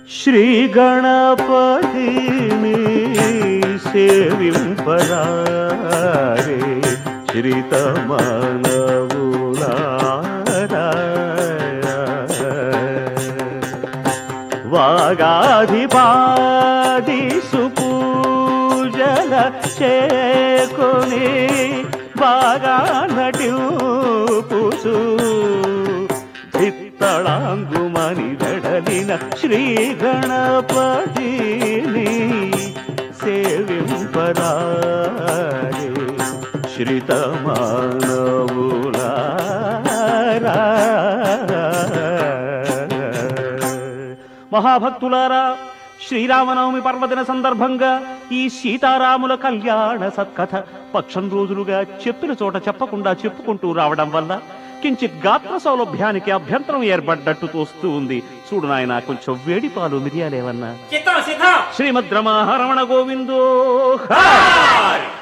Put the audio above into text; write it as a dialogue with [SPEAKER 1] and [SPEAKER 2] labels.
[SPEAKER 1] శ్రీ గణపతిని సేవింపరారే శ్రీతమనవులారా వాగాధిపాది సుపూజల చేకొని బాగా నటింపుసు భిత్తళాంగుమని వెడలిన శ్రీ గణపతిని సేవింపరారే శ్రీతమానవులారా మహాభక్తులారా శ్రీరామనవమి పర్వదిన సందర్భంగా ఈ సీతారాముల కళ్యాణ సత్కథ పక్షం రోజులుగా చెప్పిన చోట చెప్పకుండా చెప్పుకుంటూ రావడం వల్ల కించిత్ గాత్ర సౌలభ్యానికి అభ్యంతరం ఏర్పడ్డట్టు తోస్తూ ఉంది చూడు నాయన కొంచెం వేడి పాలు మిరియాలేవన్నా
[SPEAKER 2] చిత్తం సిద్ధం
[SPEAKER 1] శ్రీమద్ రమణ రమణ గోవిందో హాయ్!